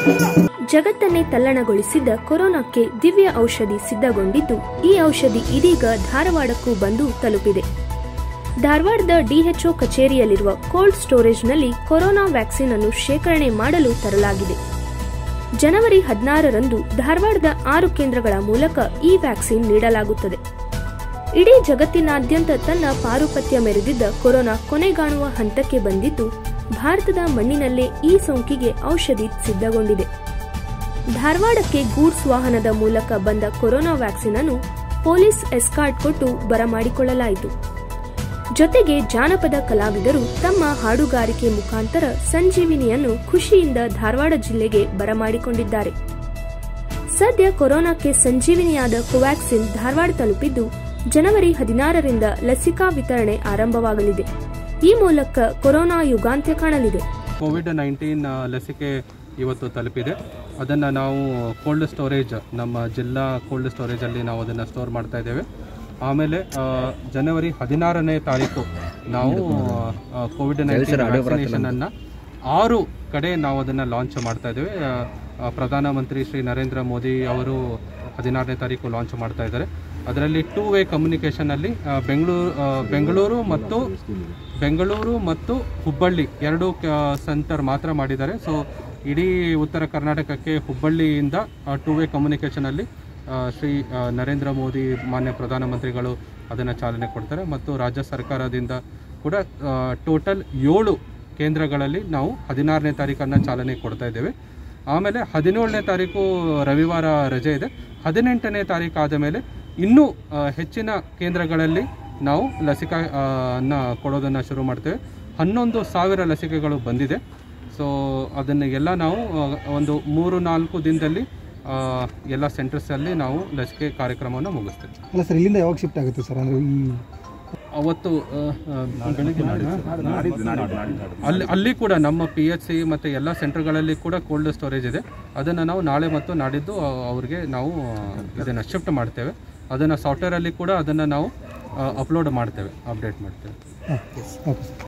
ಜಗತ್ತನ್ನೇ ತಲ್ಲಣಗೊಳಿಸಿದ್ದ ಕೊರೋನಾಕ್ಕೆ ದಿವ್ಯ ಔಷಧಿ ಸಿದ್ಧಗೊಂಡಿದ್ದು ಈ ಔಷಧಿ ಇದೀಗ ಧಾರವಾಡಕ್ಕೂ ಬಂದು ತಲುಪಿದೆ ಧಾರವಾಡದ ಡಿಎಚ್ಒ ಕಚೇರಿಯಲ್ಲಿರುವ ಕೋಲ್ಡ್ ಸ್ಟೋರೇಜ್ನಲ್ಲಿ ಕೊರೋನಾ ವ್ಯಾಕ್ಸಿನ್ ಅನ್ನು ಶೇಖರಣೆ ಮಾಡಲು ತರಲಾಗಿದೆ ಜನವರಿ ಹದಿನಾರರಂದು ಧಾರವಾಡದ ಆರು ಕೇಂದ್ರಗಳ ಮೂಲಕ ಈ ವ್ಯಾಕ್ಸಿನ್ ನೀಡಲಾಗುತ್ತದೆ ಇಡೀ ಜಗತ್ತಿನಾದ್ಯಂತ ತನ್ನ ಪಾರುಪತ್ಯ ಮೆರೆದಿದ್ದ ಕೊರೋನಾ ಕೊನೆಗಾಣುವ ಹಂತಕ್ಕೆ ಬಂದಿದ್ದು ಭಾರತದ ಮಣ್ಣಿನಲ್ಲೇ ಈ ಸೋಂಕಿಗೆ ಔಷಧಿ ಸಿದ್ಧಗೊಂಡಿದೆ ಧಾರವಾಡಕ್ಕೆ ಗೂಡ್ಸ್ ವಾಹನದ ಮೂಲಕ ಬಂದ ಕೊರೋನಾ ವ್ಯಾಕ್ಸಿನ್ ಅನ್ನು ಪೊಲೀಸ್ ಎಸ್ಕಾರ್ಟ್ ಕೊಟ್ಟು ಬರಮಾಡಿಕೊಳ್ಳಲಾಯಿತು ಜೊತೆಗೆ ಜಾನಪದ ಕಲಾವಿದರು ತಮ್ಮ ಹಾಡುಗಾರಿಕೆ ಮುಖಾಂತರ ಸಂಜೀವಿನಿಯನ್ನು ಖುಷಿಯಿಂದ ಧಾರವಾಡ ಜಿಲ್ಲೆಗೆ ಬರಮಾಡಿಕೊಂಡಿದ್ದಾರೆ ಸದ್ಯ ಕೊರೋನಾಕ್ಕೆ ಸಂಜೀವಿನಿಯಾದ ಕೋವ್ಯಾಕ್ಸಿನ್ ಧಾರವಾಡ ತಲುಪಿದ್ದು ಜನವರಿ ಹದಿನಾರರಿಂದ ಲಸಿಕಾ ವಿತರಣೆ ಆರಂಭವಾಗಲಿದೆ ಈ ಮೂಲಕ ಕೊರೋನಾ ಯುಗಾಂತ್ಯ ಕಾಣಲಿದೆ ಕೋವಿಡ್ ನೈನ್ಟೀನ್ ಲಸಿಕೆ ಇವತ್ತು ತಲುಪಿದೆ ಅದನ್ನು ನಾವು ಕೋಲ್ಡ್ ಸ್ಟೋರೇಜ್ ನಮ್ಮ ಜಿಲ್ಲಾ ಕೋಲ್ಡ್ ಸ್ಟೋರೇಜಲ್ಲಿ ನಾವು ಅದನ್ನು ಸ್ಟೋರ್ ಮಾಡ್ತಾ ಇದ್ದೇವೆ ಆಮೇಲೆ ಆ, ಜನವರಿ ಹದಿನಾರನೇ ತಾರೀಕು ನಾವು ಆ, ಕೋವಿಡ್ ನೈನ್ಟೀನ್ ವ್ಯಾಕ್ಸಿನೇಷನನ್ನು ಆರು ಕಡೆ ನಾವು ಅದನ್ನು ಲಾಂಚ್ ಮಾಡ್ತಾ ಇದ್ದೇವೆ ಆ, ಆ, ಪ್ರಧಾನಮಂತ್ರಿ ಶ್ರೀ ನರೇಂದ್ರ ಮೋದಿ ಅವರು ಹದಿನಾರನೇ ತಾರೀಕು ಲಾಂಚ್ ಮಾಡ್ತಾ ಇದ್ದಾರೆ ಅದರಲ್ಲಿ ಟೂ ವೇ ಕಮ್ಯುನಿಕೇಷನಲ್ಲಿ ಬೆಂಗಳೂರು ಆ, ಬೆಂಗಳೂರು ಮತ್ತು ಬೆಂಗಳೂರು ಮತ್ತು ಹುಬ್ಬಳ್ಳಿ ಎರಡು ಸೆಂಟರ್ ಮಾತ್ರ ಮಾಡಿದ್ದಾರೆ ಸೊ ಇಡೀ ಉತ್ತರ ಕರ್ನಾಟಕಕ್ಕೆ ಹುಬ್ಬಳ್ಳಿಯಿಂದ ಟೂ ವೇ ಕಮ್ಯುನಿಕೇಷನಲ್ಲಿ ಶ್ರೀ ಆ, ನರೇಂದ್ರ ಮೋದಿ ಮಾನ್ಯ ಪ್ರಧಾನಮಂತ್ರಿಗಳು ಅದನ್ನು ಚಾಲನೆ ಕೊಡ್ತಾರೆ ಮತ್ತು ರಾಜ್ಯ ಸರ್ಕಾರದಿಂದ ಕೂಡ ಟೋಟಲ್ ಏಳು ಕೇಂದ್ರಗಳಲ್ಲಿ ನಾವು ಹದಿನಾರನೇ ತಾರೀಕನ್ನು ಚಾಲನೆ ಕೊಡ್ತಾ ಇದ್ದೇವೆ ಆಮೇಲೆ ಹದಿನೇಳನೇ ತಾರೀಕು ರವಿವಾರ ರಜೆ ಇದೆ ಹದಿನೆಂಟನೇ ತಾರೀಕು ಆದ ಮೇಲೆ ಇನ್ನೂ ಆ, ಹೆಚ್ಚಿನ ಕೇಂದ್ರಗಳಲ್ಲಿ ನಾವು ಲಸಿಕಾ ಆ, ಅನ್ನ ಕೊಡೋದನ್ನು ಶುರು ಮಾಡ್ತೇವೆ ಹನ್ನೊಂದು ಸಾವಿರ ಲಸಿಕೆಗಳು ಬಂದಿದೆ ಸೊ ಅದನ್ನು ಎಲ್ಲ ನಾವು ಆ, ಒಂದು ಮೂರು ನಾಲ್ಕು ದಿನದಲ್ಲಿ ಆ, ಎಲ್ಲ ಸೆಂಟರ್ಸಲ್ಲಿ ನಾವು ಲಸಿಕೆ ಕಾರ್ಯಕ್ರಮವನ್ನು ಮುಗಿಸ್ತೇವೆ ಅಲ್ಲ ಸರ್ ಇಲ್ಲಿಂದ ಯಾವಾಗ ಶಿಫ್ಟ್ ಆಗುತ್ತೆ ಸರ್ ಅಂದರೆ ಈ ಅವತ್ತು ಆ, ಆ, ಬೆಳಿಗ್ಗೆ ಅಲ್ಲಿ ಅಲ್ಲಿ ಕೂಡ ನಮ್ಮ ಪಿ ಎಚ್ ಸಿ ಮತ್ತು ಎಲ್ಲ ಸೆಂಟರ್ಗಳಲ್ಲಿ ಕೂಡ ಕೋಲ್ಡ್ ಸ್ಟೋರೇಜ್ ಇದೆ ಅದನ್ನು ನಾವು ನಾಳೆ ಮತ್ತು ನಾಡಿದ್ದು ಆ, ಅವ್ರಿಗೆ ನಾವು ಇದನ್ನು ಶಿಫ್ಟ್ ಮಾಡ್ತೇವೆ ಅದನ್ನು ಸಾಫ್ಟ್ವೇರಲ್ಲಿ ಕೂಡ ಅದನ್ನು ನಾವು ಅಪ್ಲೋಡ್ ಮಾಡ್ತೇವೆ ಅಪ್ಡೇಟ್ ಮಾಡ್ತೇವೆ ಹಾಂ ಓಕೆ ಸರ್